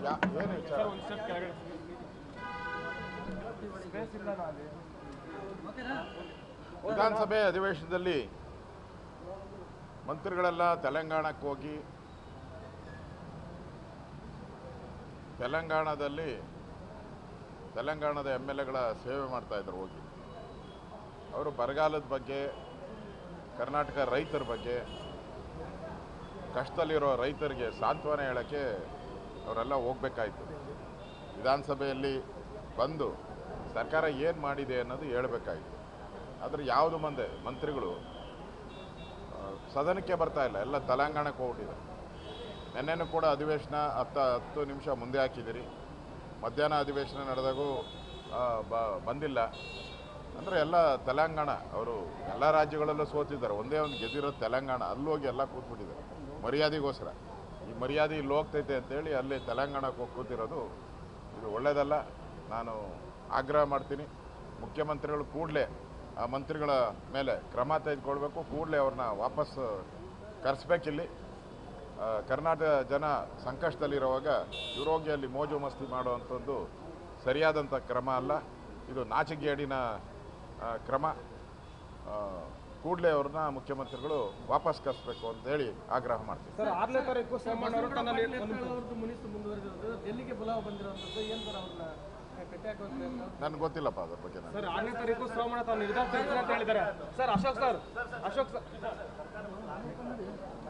ಯಾ- ಏನು ವಿಚಾರ ಸರ್ ಒಂದು ಸ್ಟೆಪ್ ಕೆಳಗಡೆ ಸ್ಪೇಸ್ ಇಲ್ಲ ಅಲ್ಲಿ ವಿಧಾನಸಭೆ ಅಧಿವೇಶನದಲ್ಲಿ ಮಂತ್ರಿಗಳೆಲ್ಲ ತೆಲಂಗಾಣಕ್ಕೆ ಹೋಗಿ ತೆಲಂಗಾಣದಲ್ಲಿ ತೆಲಂಗಾಣದ ಎಮ್ ಎಲ್ ಎಗಳ ಸೇವೆ ಮಾಡ್ತಾ ಇದ್ರು ಹೋಗಿ ಅವರು ಬರಗಾಲದ ಬಗ್ಗೆ ಕರ್ನಾಟಕ ರೈತರ ಬಗ್ಗೆ ಕಷ್ಟದಲ್ಲಿರೋ ರೈತರಿಗೆ ಸಾಂತ್ವನ ಹೇಳೋಕ್ಕೆ ಅವರೆಲ್ಲ ಹೋಗ್ಬೇಕಾಯ್ತು ವಿಧಾನಸಭೆಯಲ್ಲಿ ಬಂದು ಸರ್ಕಾರ ಏನು ಮಾಡಿದೆ ಅನ್ನೋದು ಹೇಳ್ಬೇಕಾಯ್ತು ಆದರೆ ಯಾವುದು ಮಂದೆ ಮಂತ್ರಿಗಳು ಆ, ಸದನಕ್ಕೆ ಬರ್ತಾ ಇಲ್ಲ ಎಲ್ಲ ತೆಲಂಗಾಣಕ್ಕೆ ಹೋಗ್ಬಿಟ್ಟಿದೆ ನಿನ್ನೆನೂ ಕೂಡ ಅಧಿವೇಶನ ಹತ್ತು ಹತ್ತು ನಿಮಿಷ ಮುಂದೆ ಹಾಕಿದ್ದೀರಿ ಮಧ್ಯಾಹ್ನ ಅಧಿವೇಶನ ನಡೆದಾಗೂ ಆ, ಬ ಬಂದಿಲ್ಲ ಅಂದರೆ ಎಲ್ಲ ತೆಲಂಗಾಣ ಅವರು ಎಲ್ಲ ರಾಜ್ಯಗಳಲ್ಲೂ ಸೋತಿದ್ದಾರೆ ಒಂದೇ ಒಂದು ಗೆದ್ದಿರೋದು ತೆಲಂಗಾಣ ಅಲ್ಲಿ ಹೋಗಿ ಎಲ್ಲ ಕೂತ್ಬಿಟ್ಟಿದ್ದಾರೆ ಮರ್ಯಾದೆಗೋಸ್ಕರ ಈ ಮರ್ಯಾದೆ ಇಲ್ಲಿ ಹೋಗ್ತೈತೆ ಅಂತೇಳಿ ಅಲ್ಲಿ ತೆಲಂಗಾಣಕ್ಕೆ ಹೋಗಿ ಕೂತಿರೋದು ಇದು ಒಳ್ಳೆಯದಲ್ಲ ನಾನು ಆಗ್ರಹ ಮಾಡ್ತೀನಿ ಮುಖ್ಯಮಂತ್ರಿಗಳು ಕೂಡಲೇ ಆ ಮಂತ್ರಿಗಳ ಮೇಲೆ ಕ್ರಮ ತೆಗೆದುಕೊಳ್ಬೇಕು ಕೂಡಲೇ ಅವ್ರನ್ನ ವಾಪಸ್ ಕರೆಸ್ಬೇಕಿಲ್ಲಿ ಆ, ಕರ್ನಾಟಕ ಜನ ಸಂಕಷ್ಟದಲ್ಲಿರುವಾಗ ಇವ್ರೋಗಿ ಅಲ್ಲಿ ಮೋಜು ಮಸ್ತಿ ಮಾಡುವಂಥದ್ದು ಸರಿಯಾದಂಥ ಕ್ರಮ ಅಲ್ಲ ಇದು ನಾಚಿಕೆಗೇಡಿನ ಆ, ಕ್ರಮ ಕೂಡಲೇ ಅವ್ರನ್ನ ಮುಖ್ಯಮಂತ್ರಿಗಳು ವಾಪಸ್ ಕರೆಸ್ಬೇಕು ಅಂತೇಳಿ ಆಗ್ರಹ ಮಾಡ್ತೀನಿ ಸರ್ ಆರನೇ ತಾರೀಕು ಸೋಮಣ್ಣ ಅವರು ತನ್ನಲ್ಲಿ ಒಂದು ಅವ್ರದ್ದು ಮುನಿಸು ಮುಂದುವರೆದಿರೋದು ಡೆಲ್ಲಿಗೆ ಬುಲಾವ್ ಬಂದಿರುವಂಥದ್ದು ಏನು ಸರ್ ಅವ್ರನ್ನ ಕಟ್ಟಿ ಹಾಕೋದ್ರೆ ನನಗೆ ಗೊತ್ತಿಲ್ಲಪ್ಪ ಅದ್ರ ಬಗ್ಗೆ ನಾನು ಸರ್ ಆರನೇ ತಾರೀಕು ಸೋಮಣ್ಣ ತಾವು ನಿರ್ಧಾರ ತೆಗೆದುಕೊಳ್ಳಿ ಅಂತ ಹೇಳಿದ್ದಾರೆ sir Ashok sir Ashok sir